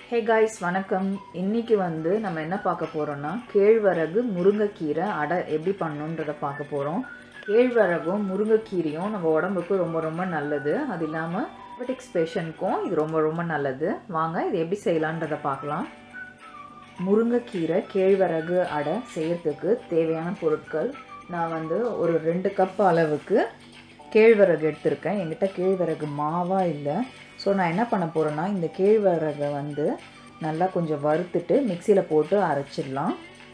hey guys வணக்கம் இன்னைக்கு வந்து நம்ம என்ன பார்க்க போகிறோம்னா கேழ்வரகு முருங்கைக்கீரை அடை எப்படி பண்ணணுன்றதை பார்க்க போகிறோம் கேழ்வரகும் முருங்கைக்கீரையும் நம்ம உடம்புக்கு ரொம்ப ரொம்ப நல்லது அது இல்லாமல் டயபெட்டிக்ஸ் பேஷண்ட்க்கும் இது ரொம்ப ரொம்ப நல்லது வாங்க இது எப்படி செய்யலான்றதை பார்க்கலாம் முருங்கைக்கீரை கேழ்வரகு அடை செய்யறதுக்கு தேவையான பொருட்கள் நான் வந்து ஒரு ரெண்டு கப் அளவுக்கு கேழ்வரகு எடுத்திருக்கேன் என்கிட்ட கேழ்வரகு மாவாக இல்லை ஸோ நான் என்ன பண்ண போகிறேன்னா இந்த கேழ்வரகை வந்து நல்லா கொஞ்சம் வறுத்துட்டு மிக்சியில் போட்டு அரைச்சிடலாம்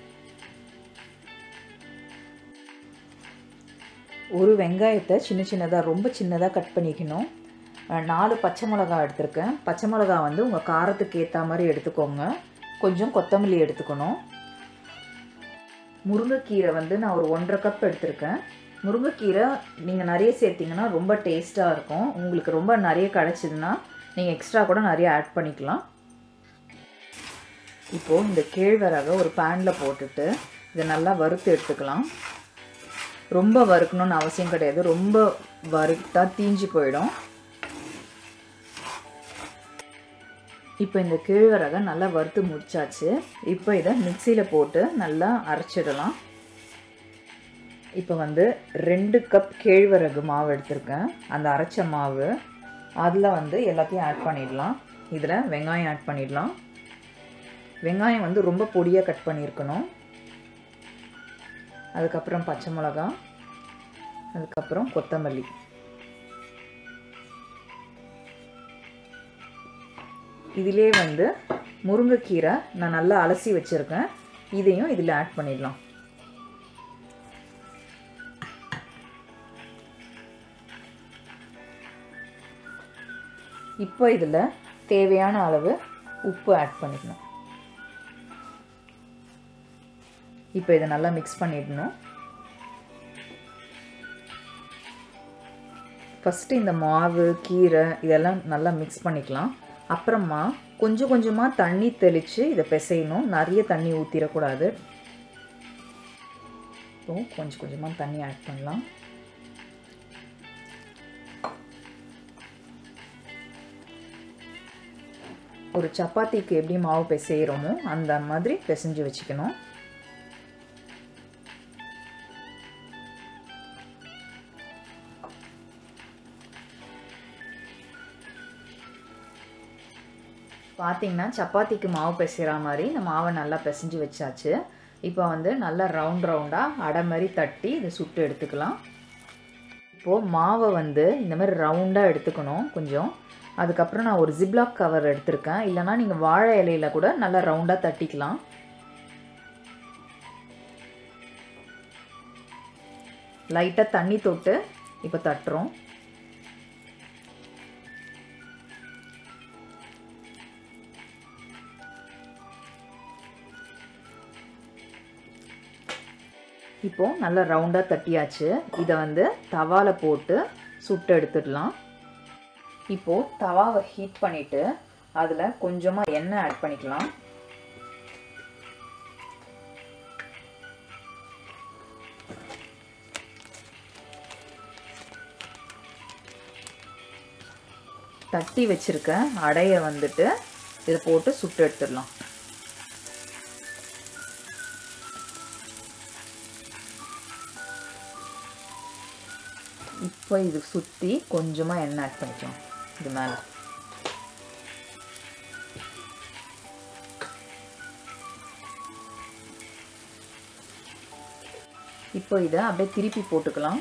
ஒரு வெங்காயத்தை சின்ன சின்னதாக ரொம்ப சின்னதாக கட் பண்ணிக்கணும் அஹ் நாலு பச்சை மிளகா எடுத்திருக்கேன் பச்சை மிளகா வந்து உங்கள் காரத்துக்கு ஏற்ற மாதிரி எடுத்துக்கோங்க கொஞ்சம் கொத்தமல்லி எடுத்துக்கணும் முருங்கைக்கீரை வந்து நான் ஒரு ஒன்றரை கப் எடுத்திருக்கேன் முருங்கைக்கீரை நீங்கள் நிறைய சேர்த்திங்கன்னா ரொம்ப டேஸ்ட்டாக இருக்கும் உங்களுக்கு ரொம்ப நிறைய கிடச்சிதுன்னா நீங்கள் எக்ஸ்ட்ரா கூட நிறைய ஆட் பண்ணிக்கலாம் இப்போது இந்த கேழ்வரகை ஒரு பேனில் போட்டுட்டு இதை நல்லா வறுத்து எடுத்துக்கலாம் ரொம்ப வறுக்கணும்னு அவசியம் கிடையாது ரொம்ப வறுத்தா தீஞ்சு போயிடும் இப்போ இந்த கேழ்வரகை நல்லா வறுத்து முடிச்சாச்சு இப்போ இதை மிக்சியில் போட்டு நல்லா அரைச்சிடலாம் இப்போ வந்து ரெண்டு கப் கேழ்வரகு மாவு எடுத்திருக்கேன் அந்த அரைச்ச மாவு அதில் வந்து எல்லாத்தையும் ஆட் பண்ணிடலாம் இதில் வெங்காயம் ஆட் பண்ணிடலாம் வெங்காயம் வந்து ரொம்ப பொடியாக கட் பண்ணியிருக்கணும் அதுக்கப்புறம் பச்சை மிளகா அதுக்கப்புறம் கொத்தமல்லி இதிலே வந்து முருங்கைக்கீரை நான் நல்லா அலசி வச்சுருக்கேன் இதையும் இதில் ஆட் பண்ணிடலாம் இப்போ இதில் தேவையான அளவு உப்பு ஆட் பண்ணிக்கணும் இப்போ இதை நல்லா மிக்ஸ் பண்ணிடணும் ஃபஸ்ட்டு இந்த மாவு கீரை இதெல்லாம் நல்லா மிக்ஸ் பண்ணிக்கலாம் அப்புறமா கொஞ்சம் கொஞ்சமாக தண்ணி தெளித்து இதை பிசையணும் நிறைய தண்ணி ஊற்றிடக்கூடாது இப்போ கொஞ்சம் கொஞ்சமாக தண்ணி ஆட் பண்ணலாம் ஒரு சப்பாத்திக்கு எப்படி மாவு பிசைகிறோமோ அந்த மாதிரி பிசைஞ்சு வச்சுக்கணும் பார்த்தீங்கன்னா சப்பாத்திக்கு மாவு பிசைகிற மாதிரி இந்த மாவை நல்லா பிசைஞ்சு வச்சாச்சு இப்போ வந்து நல்லா ரவுண்ட் ரவுண்டாக அடை மாதிரி தட்டி இதை சுட்டு எடுத்துக்கலாம் இப்போது மாவை வந்து இந்த மாதிரி ரவுண்டாக எடுத்துக்கணும் கொஞ்சம் அதுக்கப்புறம் நான் ஒரு ஜிப்லாக் கவர் எடுத்திருக்கேன் இல்லைனா நீங்கள் வாழை இலையில கூட நல்லா ரவுண்டாக தட்டிக்கலாம் லைட்டாக தண்ணி தொட்டு இப்போ தட்டுறோம் இப்போது நல்லா ரவுண்டாக தட்டியாச்சு இதை வந்து தவாவில் போட்டு சுட்டு எடுத்துடலாம் இப்போது தவாவை ஹீட் பண்ணிவிட்டு அதில் கொஞ்சமாக எண்ணெய் ஆட் பண்ணிக்கலாம் தட்டி வச்சுருக்க அடையை வந்துட்டு இதை போட்டு சுட்டு எடுத்துடலாம் இப்போ இது சுற்றி கொஞ்சமாக எண்ணெய் ஆட் பண்ணிக்கலாம் இது மேலே இப்போ இதை அப்படியே திருப்பி போட்டுக்கலாம்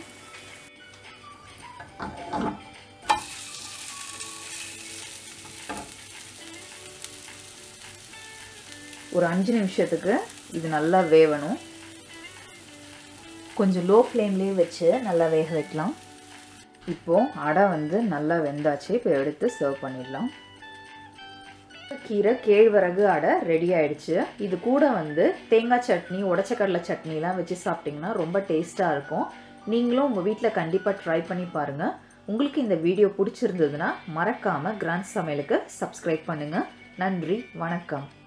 ஒரு அஞ்சு நிமிஷத்துக்கு இது நல்லா வேவணும் கொஞ்சம் லோ ஃப்ளேம்லேயே வச்சு நல்லா வேக வைக்கலாம் இப்போது அடை வந்து நல்லா வெந்தாச்சு இப்போ எடுத்து சர்வ் பண்ணிடலாம் கீரை கேழ்வரகு அடை ரெடி ஆயிடுச்சு இது கூட வந்து தேங்காய் சட்னி உடச்சக்கடலை சட்னிலாம் வச்சு சாப்பிட்டிங்கன்னா ரொம்ப டேஸ்ட்டாக இருக்கும் நீங்களும் உங்கள் வீட்டில் கண்டிப்பாக ட்ரை பண்ணி பாருங்கள் உங்களுக்கு இந்த வீடியோ பிடிச்சிருந்ததுன்னா மறக்காமல் கிராண்ட் சமையலுக்கு சப்ஸ்கிரைப் பண்ணுங்கள் நன்றி வணக்கம்